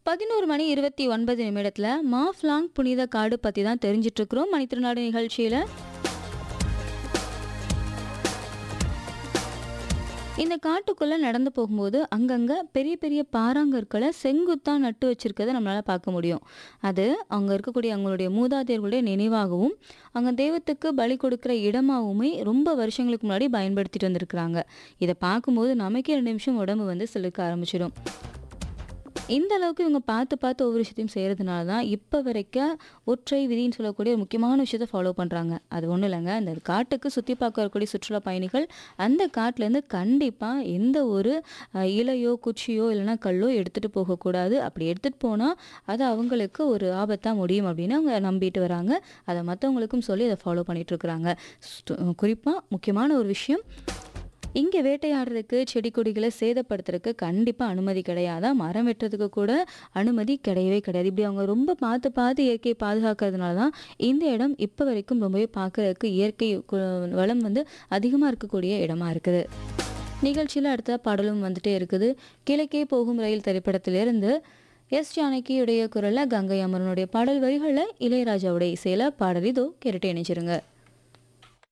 பதினோரு மணி இருபத்தி ஒன்பது நிமிடத்தில் மாஃப்லாங் புனித காடு பற்றி தான் தெரிஞ்சிட்டு இருக்கிறோம் மணித்திருநாடு நிகழ்ச்சியில் இந்த காட்டுக்குள்ளே நடந்து போகும்போது அங்கங்கே பெரிய பெரிய பாறாங்கற்களை செங்குத்தாக நட்டு வச்சிருக்கதை நம்மளால் பார்க்க முடியும் அது அங்கே இருக்கக்கூடிய அவங்களுடைய மூதாதையர்களுடைய நினைவாகவும் அங்கே தெய்வத்துக்கு பலி கொடுக்குற இடமாகவுமே ரொம்ப வருஷங்களுக்கு முன்னாடி பயன்படுத்திட்டு வந்திருக்கிறாங்க இதை பார்க்கும்போது நமக்கே ரெண்டு நிமிஷம் உடம்பு வந்து சிலுக்க ஆரம்பிச்சிடும் இந்த அளவுக்கு இவங்க பார்த்து பார்த்து ஒவ்வொரு விஷயத்தையும் செய்கிறதுனால தான் இப்போ வரைக்கும் ஒற்றை விதின்னு சொல்லக்கூடிய ஒரு முக்கியமான விஷயத்தை ஃபாலோ பண்ணுறாங்க அது ஒன்றும் இல்லைங்க அந்த காட்டுக்கு சுற்றி பார்க்க வரக்கூடிய சுற்றுலா பயணிகள் அந்த காட்டிலேருந்து கண்டிப்பாக எந்த ஒரு அஹ், இலையோ குச்சியோ இல்லைன்னா கல்லோ எடுத்துகிட்டு போகக்கூடாது அப்படி எடுத்துகிட்டு போனால் அது அவங்களுக்கு ஒரு ஆபத்தாக முடியும் அப்படின்னு அவங்க நம்பிட்டு வராங்க அதை மற்றவங்களுக்கும் சொல்லி அதை ஃபாலோ பண்ணிகிட்ருக்குறாங்க குறிப்பாக முக்கியமான ஒரு விஷயம் இங்கே வேட்டையாடுறதுக்கு செடி கொடிகளை சேதப்படுத்துறதுக்கு கண்டிப்பாக அனுமதி கிடையாதா மரம் வெட்டுறதுக்கு கூட அனுமதி கிடையவே கிடையாது இப்படி அவங்க ரொம்ப பார்த்து பார்த்து இயற்கையை பாதுகாக்கிறதுனால தான் இந்த இடம் இப்போ வரைக்கும் ரொம்பவே பார்க்குறதுக்கு இயற்கை கு- வளம் வந்து அதிகமாக இருக்கக்கூடிய இடமா இருக்குது நிகழ்ச்சியில் அடுத்த பாடலும் வந்துட்டே இருக்குது கிழக்கே போகும் ரயில் திரைப்படத்திலிருந்து எஸ் ஜானகியுடைய குரலில் கங்கை அமரனுடைய பாடல் வரிகளில் இளையராஜாவுடைய இசையில் பாடல் இதோ கேட்டுட்டு இணைச்சிருங்க